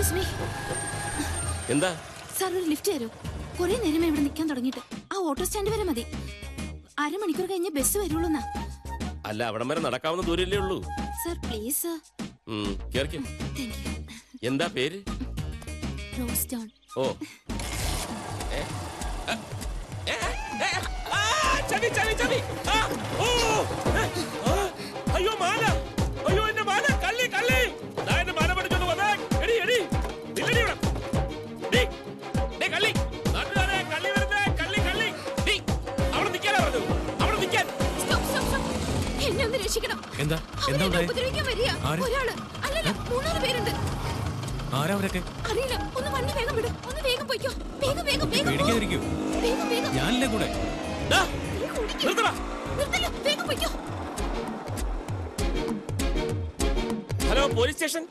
Excuse me എന്താ sir ഒരു lift തരൂ കുറെ നേരം ഇവിടെ നിൽക്കാൻ തുടങ്ങിയിട്ട് ആ ഓട്ടോ സ്റ്റാൻഡ് വരെ മതി അരമണിക്കൂർ കഴിഞ്ഞ് ബസ് വരുള്ളൂ എന്നാ അല്ല അവിടം വരെ നടക്കാവുന്ന ദൂരല്ലേ ഉള്ളൂ സാർ പ്ലീസ് ഉം, കേറിക്കോ താങ്ക് യു എന്താ പേര് റോസ് ഡോൺ ഓ ചവി ചവി ചവി ആ, ഓ, ഏ, ആ, അയ്യോ മാല അയ്യോ എന്റെ മാല കള്ളി കള്ളി ദാ എന്റെ മാല പഠിച്ചോണ്ട് വന്നേ എടി എടി നില്ലടി ഇവിടെ ഡി, ഡേ കള്ളി നാട്ടുകാരെ കള്ളി വരുന്നേ കള്ളി കള്ളി ഡി, അവിടെ നിൽക്കാനാ പറഞ്ഞത് അവിടെ നിൽക്കാൻ സ്റ്റോപ്പ് സ്റ്റോപ്പ് സ്റ്റോപ്പ് എന്നെ ഒന്ന് രക്ഷിക്കണം എന്താ എന്താ അവരെന്നെ ഉണ്ടായി ഉപദ്രവിക്കാൻ വരിക ആര്? ഒരാള് അല്ലല്ല മൂന്നാല് പേരുണ്ട് ആരാ അവരൊക്കെ അറിയില്ല ഒന്ന് വണ്ടി വേഗം വിടും ഒന്ന് വേഗം പോയിക്കോ വേഗം വേഗം വേഗം പോ. പേടിക്കാതിരിക്കൂ വേഗം വേഗം ഞാനില്ലേ കൂടെ ദാ, വേഗം ഓടിക്ക്. നിർത്തടാ നിർത്തില്ല വേഗം പോയിക്കോ ഹലോ പോലീസ് സ്റ്റേഷൻ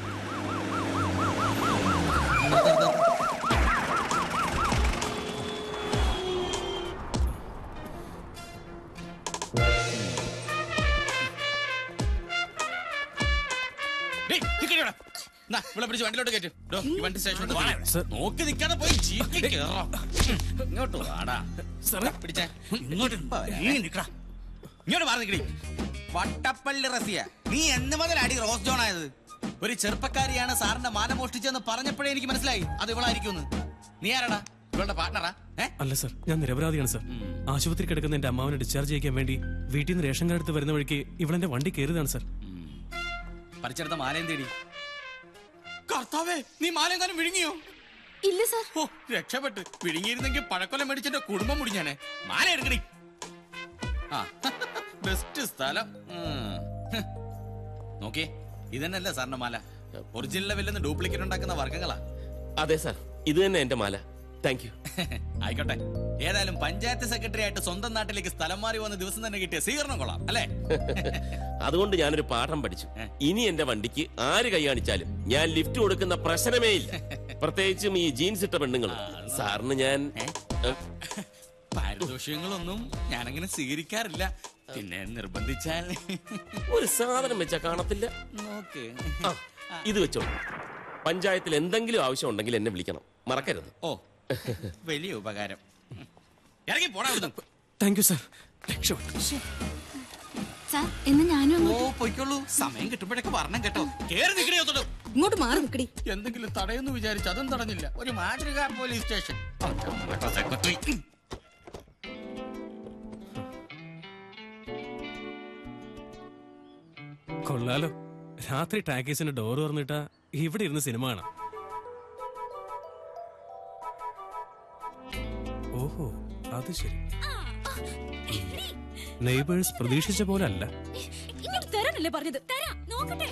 ഡേയ്, നിക്കടി ഇവിടെ. ദാ, ഇവിടെ പിടിച്ച് വണ്ടിയിലോട്ട് കയറ്റ്. ഡോ, ഈ വണ്ടി സ്റ്റേഷനിലോട്ട് വാ. സർ. നോക്കി നിൽക്കാതെ പോയി ജീപ്പിൽ കേറാം. ഇങ്ങോട്ട് വാടാ സാറേ. പിടിച്ചേ ഇങ്ങോട്ട് നീ നിക്കടാ. ഇങ്ങോട്ട് മാറി നിക്കടി വട്ടപ്പള്ളി റസിയ നീ എന്ന് മുതൽ അടി റോസ് ജോൺ ആയത് ഒരു ചെറുപ്പക്കാരിയാണ് സാറിന്റെ മാല മോഷ്ടിച്ചെന്ന് പറഞ്ഞപ്പോഴേ എനിക്ക് മനസ്സിലായി അത് ഇവളായിരിക്കും നീ ആരാടാ ഇവളുടെ പാർട്ണറാ ഏ അല്ല സർ ഞാൻ നിരപരാധിയാണ് സർ ആശുപത്രി കിടക്കുന്ന എന്റെ അമ്മാവനെ ഡിസ്ചാർജ് ചെയ്യിക്കാൻ വേണ്ടി വീട്ടിൽ നിന്ന് റേഷൻ കാർഡ് എടുത്ത് വരുന്ന വഴിക്ക് ഇവളെന്റെ വണ്ടി കയറിയതാണ് സർ പറിച്ചെടുത്ത മാലയും തേടി കർത്താവേ നീ മാലയെങ്ങാനും വിഴുങ്ങിയോ ഇല്ല സാർ ഓ രക്ഷപ്പെട്ട് വിഴുങ്ങിയിരുന്നെങ്കിൽ പഴക്കൊല്ലം മേടിച്ചെന്റെ കുടുംബം മുടിഞ്ഞാനെ മാല എടുക്കണി ആ ബെസ്റ്റ് സ്ഥലം ഉം. ഹ്. നോക്കിയേ ഇതന്നെയല്ലേ സാറിന്റെ മാല ഒറിജിനൽ ലെവലിൽ ഡ്യൂപ്ലിക്കേറ്റ് ഉണ്ടാക്കുന്ന വർഗ്ഗങ്ങളാ അതെ സാർ ഇത് തന്നെ എന്റെ മാല താങ്ക് യു ആയിക്കോട്ടെ ഏതായാലും പഞ്ചായത്ത് സെക്രട്ടറി ആയിട്ട് സ്വന്തം നാട്ടിലേക്ക് സ്ഥലം മാറി വന്ന ദിവസം തന്നെ കിട്ടിയ സ്വീകരണം കൊള്ളാം അല്ലേ അതുകൊണ്ട് ഞാനൊരു പാഠം പഠിച്ചു ഇനി എന്റെ വണ്ടിക്ക് ആര് കൈ കാണിച്ചാലും ഞാൻ ലിഫ്റ്റ് കൊടുക്കുന്ന പ്രശ്നമേ ഇല്ല പ്രത്യേകിച്ചും ഈ ജീൻസ് ഇട്ട പെണ്ണുങ്ങൾ സാറിന് ഞാൻ ഏ, പാരിതോഷികങ്ങളൊന്നും ഞാനങ്ങനെ സ്വീകരിക്കാറില്ല പിന്നെ നിർബന്ധിച്ചാൽ ഒരു സാധനം വെച്ചാ കാണത്തില്ല നോക്ക് ആ, ഇത് വെച്ചോ പഞ്ചായത്തിൽ എന്തെങ്കിലും ആവശ്യം ഉണ്ടെങ്കിൽ എന്നെ വിളിക്കണം മറക്കരുത് ഓ വലിയ ഉപകാരം ഇറങ്ങി പോടാ അവിടുന്ന്. താങ്ക് യു സർ രക്ഷപ്പെട്ടു സാർ ഇന്ന് ഞാനും ഓ അങ്ങോട്ട് പൊയ്ക്കോളൂ സമയം കിട്ടുമ്പോഴൊക്കെ പറഞ്ഞം കേട്ടോ കേറി നിക്കണേ ഒത്തോട്ട് ഇങ്ങോട്ട് മാറി നിൽക്കടി എന്തെങ്കിലും തടയെന്ന് വിചാരിച്ചു അതും തടഞ്ഞില്ല ഒരു മാതൃക പോലീസ് സ്റ്റേഷൻ സെക്രട്ടറി കൊള്ളാലോ രാത്രി ടാക്കീസിന്റെ ഡോർ തുറന്നിട്ടാ ഇവിടെ ഇരുന്ന് സിനിമ കാണാം ഓഹോ അത് ശരി നെയ്ബേഴ്സ് പ്രതീക്ഷിച്ച പോലെ അല്ല ഇങ്ങോട്ട് തരാനല്ലേ പറഞ്ഞത് തരാം നോക്കട്ടെ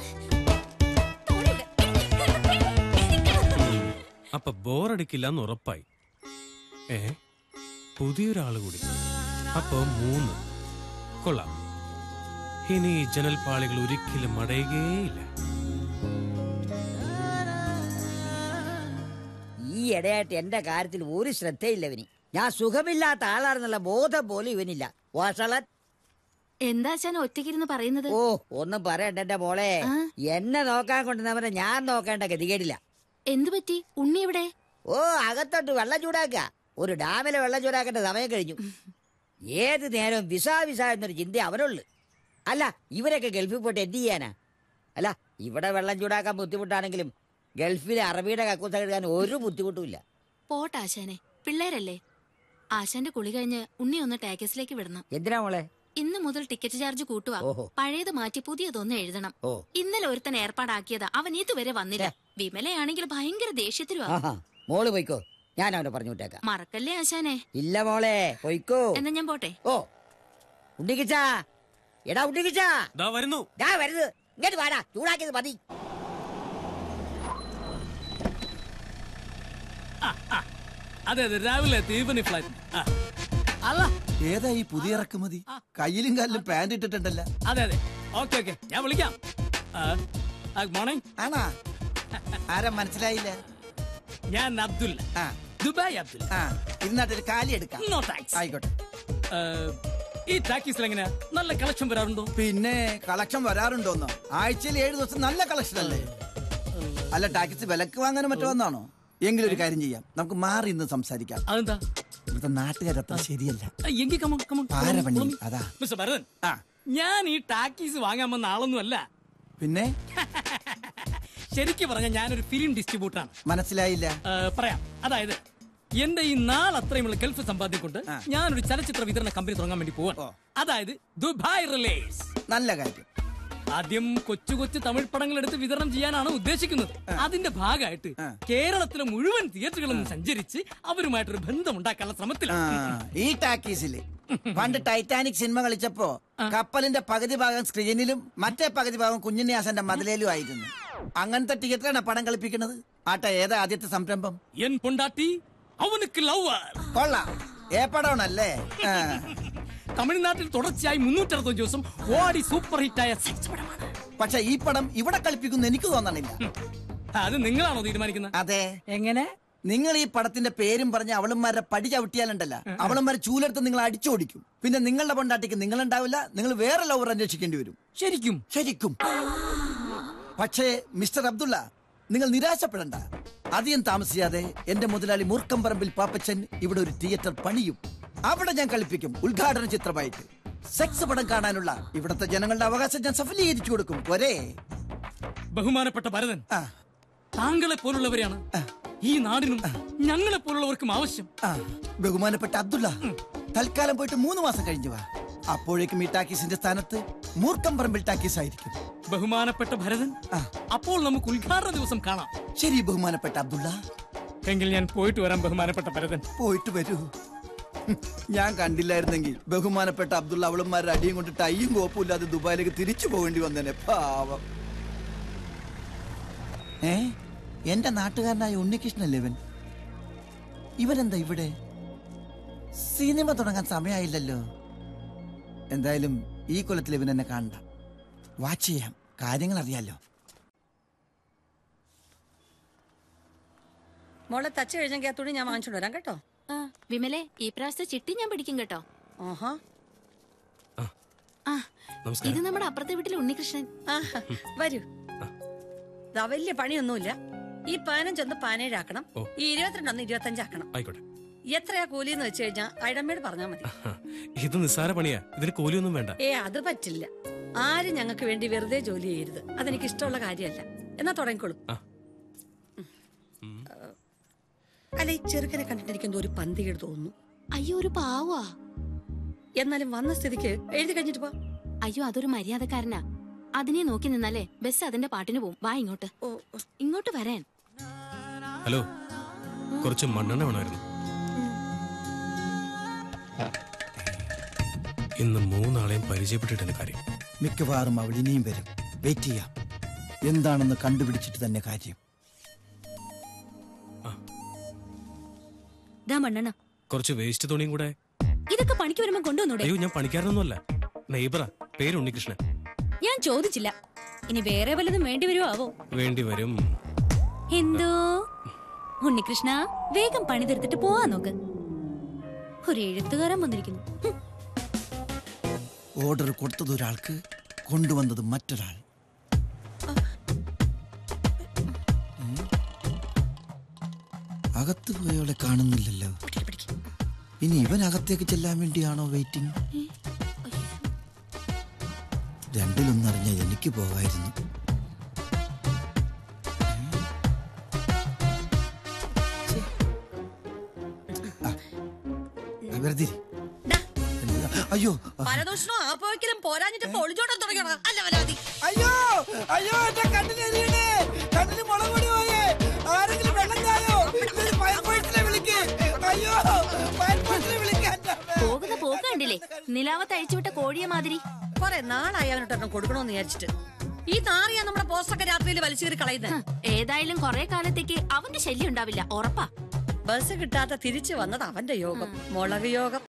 അപ്പൊ ബോറടിക്കില്ല എന്ന് ഉറപ്പായി ഏ പുതിയൊരാള് കൂടി അപ്പൊ മൂന്ന് കൊള്ളാം ഇനി ഈ ജനൽപാളികൾ ഒരിക്കലും അടയുകയില്ല ഈ ഇടയായിട്ട് എന്റെ കാര്യത്തിൽ ഒരു ശ്രദ്ധയില്ല ഇവന് ഞാൻ സുഖമില്ലാത്ത ആളാണെന്നുള്ള ബോധം പോലും ഇവനില്ല വഷളൻ എന്താ അച്ഛൻ ഒറ്റയ്ക്കിരുന്ന് പറയുന്നത് ഓ ഒന്നും പറയണ്ട എന്റെ മോളെ ആ? എന്നെ നോക്കാൻ കൊണ്ടുവന്നവനെ ഞാൻ നോക്കേണ്ട ഗതികേടില്ല എന്തു പറ്റി ഉണ്ണി എവിടെ ഓ അകത്തോട്ട് വെള്ളം ചൂടാക്ക ഒരു ഡാമിലെ വെള്ളം ചൂടാക്കേണ്ട സമയം കഴിഞ്ഞു ഏത് നേരവും വിസ വിസ എന്നൊരു ചിന്ത അവനുള്ളു അല്ല ഇവരൊക്കെ ഗൾഫിൽ പോയിട്ട് എന്ത് ചെയ്യാനാ അല്ല ഇവിടെ വെള്ളം ചൂടാക്കാൻ ബുദ്ധിമുട്ടാണെങ്കിലും ഗൾഫിലെ അറബിയുടെ കക്കൂസ കഴുകാൻ ഒരു ബുദ്ധിമുട്ടുമില്ല പോട്ടെ ആശാനെ പിള്ളേരല്ലേ ആശാന്റെ കുളി കഴിഞ്ഞ് ഉണ്ണി ഒന്ന് ടാക്കസിലേക്ക് വിടണം എന്തിനാ മോളെ ഇന്ന് മുതൽ ടിക്കറ്റ് ചാർജ് കൂട്ടുക ഓഹോ. പഴയത് മാറ്റി പുതിയതൊന്ന് എഴുതണം ഓ ഇന്നലെ ഒരുത്തൻ ഏർപ്പാടാക്കിയതാ അവൻ ഇതുവരെ വന്നില്ല വിമലയാണെങ്കിൽ ഭയങ്കര ദേഷ്യത്തിലുവാ ആഹാ മോള് പോയിക്കോ ഞാൻ അവനെ പറഞ്ഞു വിട്ടേക്കാം മറക്കല്ലേ ആശാനെ ഇല്ല മോളെ പോയിക്കോ എന്നാ ഞാൻ പോട്ടെ ഓ ഉണ്ടിക്കിച്ചാ എടാ ഉണ്ടിക്കിച്ചാ ദാ വരുന്നു ദാ വരുന്നത് ഇങ്ങോട്ട് വാടാ ചൂടാക്കിയത് മതി അതെ അതെ രാവിലെ തീവനി ഫ്ലൈറ്റ് ആ. അല്ല ഏതാ ഈ പുതിയ ഇറക്കുമതി കയ്യിലും കാലിലും പാന്റ് ഇട്ടിട്ടുണ്ടല്ല അതെ അതെ ഓക്കെ ഓക്കെ ഞാൻ വിളിക്കാം ഗുഡ് മോർണിംഗ് ആണാ ആരാ മനസ്സിലായില്ല ഞാൻ അബ്ദുൽ ആ ദുബായ് അബ്ദുൽ ആ ഇരുന്നാട്ടൊരു കാലി എടുക്കാം നോ താങ്ക്സ് ആയിക്കോട്ടെ ഈ ടാക്കീസിൽ എങ്ങനെയാ നല്ല കളക്ഷൻ വരാറുണ്ടോ പിന്നെ കളക്ഷൻ വരാറുണ്ടോന്നോ ആഴ്ചയിൽ ഏഴ് ദിവസം നല്ല കളക്ഷൻ അല്ലേ അല്ല ടാക്സി വിലക്ക് വാങ്ങാനും മറ്റോ വന്നാണോ എങ്കിലും ഒരു കാര്യം ചെയ്യാം നമുക്ക് മാറി ഇന്ന് സംസാരിക്കാം അതെന്താ ഇവിടുത്തെ നാട്ടുകാരത്ര ശരിയല്ല ആ, എങ്കി കമൺ കമൺ പാര പണി, അതാ. മിസ്റ്റർ ഭരതൻ ആ ഞാൻ ഈ ടാക്കീസ് വാങ്ങാൻ വന്ന ആളൊന്നുമല്ല പിന്നെ ശരിക്കും പറഞ്ഞ ഞാനൊരു ഫിലിം ഡിസ്ട്രിബ്യൂട്ടറാണ് മനസ്സിലായില്ല ആ, പറയാം അതായത് എന്റെ ഈ നാൾ അത്രയുമുള്ള ഗൾഫ് സമ്പാദ്യം കൊണ്ട് ഞാനൊരു ചലച്ചിത്ര വിതരണ കമ്പനി തുടങ്ങാൻ വേണ്ടി പോവാണ് അതായത് ദുബായ് റിലേസ് നല്ല കാര്യം ആദ്യം കൊച്ചു കൊച്ചു തമിഴ് പടങ്ങൾ എടുത്ത് വിതരണം ചെയ്യാനാണ് ഉദ്ദേശിക്കുന്നത് അതിന്റെ ഭാഗമായിട്ട് കേരളത്തിലെ മുഴുവൻ തിയേറ്ററുകളും സഞ്ചരിച്ച് അവരുമായിട്ടൊരു ബന്ധമുണ്ടാക്കാനുള്ള ആ, ശ്രമത്തിലാണ് ഈ ടാക്കീസില് പണ്ട് ടൈറ്റാനിക് സിനിമ കളിച്ചപ്പോ കപ്പലിന്റെ പകുതി ഭാഗം സ്ക്രീനിലും മറ്റേ പകുതി ഭാഗം കുഞ്ഞുണ്ണിയാസന്റെ മതിലേലും ആയിരുന്നു അങ്ങനത്തെ തിയേറ്ററാണ് പടം കളിപ്പിക്കുന്നത് ആട്ടെ ഏതാ ആദ്യത്തെ സംരംഭം എൻ പൊണ്ടാട്ടി അവനുക്ക് ലവർ കൊള്ളാം ഏ പടമാണല്ലേ ആ. തമിഴ്നാട്ടിൽ തുടർച്ചയായി മുന്നൂറ്ററുപത്തഞ്ച് ദിവസം ഓടി സൂപ്പർ ഹിറ്റായ സെക്സ് പടമാണ് പക്ഷെ ഈ പടം ഇവിടെ കളിപ്പിക്കുന്നു എനിക്ക് തോന്നണില്ല അത് നിങ്ങളാണോ തീരുമാനിക്കുന്നത് അതെ എങ്ങനെ നിങ്ങൾ ഈ പടത്തിന്റെ പേരും പറഞ്ഞ് അവളന്മാരെ പടി ചവിട്ടിയാലുണ്ടല്ല അവളന്മാരെ ചൂലെടുത്ത് നിങ്ങൾ അടിച്ചോടിക്കും പിന്നെ നിങ്ങളുടെ പൊണ്ടാട്ടിക്ക് നിങ്ങൾ ഉണ്ടാവില്ല നിങ്ങൾ വേറെ ലവർ അന്വേഷിക്കേണ്ടി വരും ശരിക്കും ശരിക്കും പക്ഷേ മിസ്റ്റർ അബ്ദുള്ള നിങ്ങൾ നിരാശപ്പെടണ്ട അധികം താമസിയാതെ എന്റെ മുതലാളി മൂർക്കമ്പറമ്പിൽ പാപ്പച്ചൻ ഇവിടെ ഒരു തിയേറ്റർ പണിയും അവിടെ ഞാൻ കളിപ്പിക്കും ഉദ്ഘാടന ചിത്രമായിട്ട് സെക്സ് പടം കാണാനുള്ള ഇവിടുത്തെ ജനങ്ങളുടെ അവകാശം ഞാൻ സഫലീകരിച്ചു കൊടുക്കും ഒരേ ബഹുമാനപ്പെട്ട ഭരതൻ ആ താങ്കളെ പോലുള്ളവരെയാണ് ഈ നാടിനും ഞങ്ങളെ പോലുള്ളവർക്കും ആവശ്യം ആ ബഹുമാനപ്പെട്ട അബ്ദുള്ള തൽക്കാലം പോയിട്ട് മൂന്ന് മാസം കഴിഞ്ഞു വാ അപ്പോഴേക്കും ഈ ടാക്കീസിന്റെ സ്ഥാനത്ത് മൂർക്കമ്പറമ്പിൽ ടാക്കീസ് ആയിരിക്കും ബഹുമാനപ്പെട്ട ഭരതൻ ആ. അപ്പോൾ നമുക്ക് ഉദ്ഘാടന ദിവസം കാണാം ശരി ബഹുമാനപ്പെട്ട അബ്ദുള്ള എങ്കിൽ ഞാൻ പോയിട്ട് വരാം ബഹുമാനപ്പെട്ട ഭരതൻ പോയിട്ട് വരൂ ഹും, ഞാൻ കണ്ടില്ലായിരുന്നെങ്കിൽ ബഹുമാനപ്പെട്ട അബ്ദുള്ള അവളന്മാരുടെ അടിയും കൊണ്ട് ടൈയും കോപ്പും ഇല്ലാതെ ദുബായിലേക്ക് തിരിച്ചു പോകേണ്ടി വന്നേനെ പാവം ഏ എന്റെ നാട്ടുകാരനായ ഉണ്ണികൃഷ്ണല്ലേ ഇവൻ ഇവനെന്താ ഇവിടെ സിനിമ തുടങ്ങാൻ സമയമായില്ലല്ലോ എന്തായാലും ഈ കൊല്ലത്തിൽ ഇവൻ എന്നെ കാണണ്ട വാച്ച് ചെയ്യാം കാര്യങ്ങൾ അറിയാലോ മോളെ തച്ച് കഴിഞ്ഞെങ്കിൽ ആ തുണി ഞാൻ വാങ്ങിച്ചോണ്ട് വരാം കേട്ടോ ആ, വിമലേ ഈ പ്രാവശ്യത്തെ ചിട്ടി ഞാൻ പിടിക്കും കേട്ടോ ആഹാ ആ നമസ്കാരം. ഇത് നമ്മുടെ അപ്പുറത്തെ വീട്ടിലെ ഉണ്ണികൃഷ്ണൻ ആഹാ. വരൂ ദാ വലിയ പണിയൊന്നുമില്ല ഈ പതിനഞ്ചൊന്ന് പതിനേഴാക്കണം ഈ ഇരുപത്തിരണ്ടൊന്ന് ഇരുപത്തഞ്ചാക്കണം ആയിക്കോട്ടെ എത്രയാ കൂലിന്ന് വെച്ച് കഴിഞ്ഞാൽ അയടമ്മയോട് പറഞ്ഞാൽ മതി ആ, ഇത് നിസ്സാര പണിയാ ഇതിന് കൂലിയൊന്നും വേണ്ട ഏ അത് പറ്റില്ല ആരും ഞങ്ങൾക്ക് വേണ്ടി വെറുതെ ജോലി ചെയ്യരുത് അതെനിക്ക് ഇഷ്ടമുള്ള കാര്യമല്ല എന്നാ തുടങ്ങിക്കോളൂ ആ. അല്ല ഈ ചെറുക്കനെ കണ്ടിട്ട് എനിക്ക് എന്തോ ഒരു പന്തികേട് തോന്നുന്നു അയ്യോ ഒരു പാവാ എന്നാലും വന്ന സ്ഥിതിക്ക് എഴുതി കഴിഞ്ഞിട്ട് പോ അയ്യോ അതൊരു മര്യാദക്കാരനാ അതിനെ നോക്കി നിന്നാലേ ബസ് അതിന്റെ പാട്ടിന് പോവും വാ ഇങ്ങോട്ട് ഓ ഓ. ഇങ്ങോട്ട് വരാൻ ഹലോ കുറച്ച് മണ്ണെണ്ണ വേണമായിരുന്നു ഇന്ന് മൂന്നാളെയും പരിചയപ്പെട്ടിട്ടുണ്ട് കാര്യം മിക്കവാറും അവൾ ഇനിയും വരും വെയിറ്റ് ചെയ്യാം എന്താണെന്ന് കണ്ടുപിടിച്ചിട്ട് തന്നെ കാര്യം ദാ മണ്ണെണ്ണ കുറച്ച് വേസ്റ്റ് തുണിയും കൂടെ ഇതൊക്കെ പണിക്ക് വരുമ്പോ കൊണ്ടുവന്നൂടെ അയ്യോ ഞാൻ പണിക്കാരനൊന്നുമല്ല നെയ്ബറാ പേര് ഉണ്ണികൃഷ്ണൻ ഞാൻ ചോദിച്ചില്ല ഇനി വേറെ വല്ലതും വേണ്ടി വരുമോ ആവോ വേണ്ടി വരും എന്തോ ഉണ്ണികൃഷ്ണ വേഗം പണി തീർത്തിട്ട് പോവാ നോക്ക് ഒരു എഴുത്തുകാരൻ വന്നിരിക്കുന്നു ഹും. ഓർഡർ കൊടുത്തത് ഒരാൾക്ക് കൊണ്ടുവന്നത് മറ്റൊരാൾ ഉം. അകത്ത് പോയവളെ കാണുന്നില്ലല്ലോ ഇനി ഇവൻ അകത്തേക്ക് ചെല്ലാൻ വേണ്ടിയാണോ വെയിറ്റിംഗ് രണ്ടിലൊന്നറിഞ്ഞ എനിക്ക് പോകായിരുന്നു ഛെ. ആ. ആ, വെറുതെ ഇരി. ഡാ, എന്താ? അയ്യോ പരദൂഷണോ ആപ്പോഴേക്കും പോരാഞ്ഞിട്ട് പൊളിച്ചോടാൻ തുടങ്ങിയോടാ അല്ല വരാതി അയ്യോ അയ്യോ എന്റെ കണ്ണിലെരിയണേ കണ്ണിന് മുളക് പൊടി പോയേ ആരെങ്കിലും വെള്ളം ചായോ ഇതൊരു ഫയർഫോഴ്സിനെ വിളിക്ക് അയ്യോ ഫയർഫോഴ്സിനെ വിളിക്കാൻ പോകുന്ന പോക്ക് കണ്ടില്ലേ നിലാവത്ത് അഴിച്ചുവിട്ട കോഴിയെ മാതിരി കൊറേ നാളായി അവനോട്ടൊരെണ്ണം കൊടുക്കണോന്ന് വിചാരിച്ചിട്ട് ഈ നാറിയാ നമ്മുടെ പോസ്റ്റൊക്കെ രാത്രിയിൽ വലിച്ചു കയറി കളയുന്നത് ഏതായാലും കൊറേ കാലത്തേക്ക് അവന്റെ ശല്യം ഉണ്ടാവില്ല ഉറപ്പാ ബസ് കിട്ടാത്ത തിരിച്ചു വന്നത് അവന്റെ യോഗം മുളക് യോഗം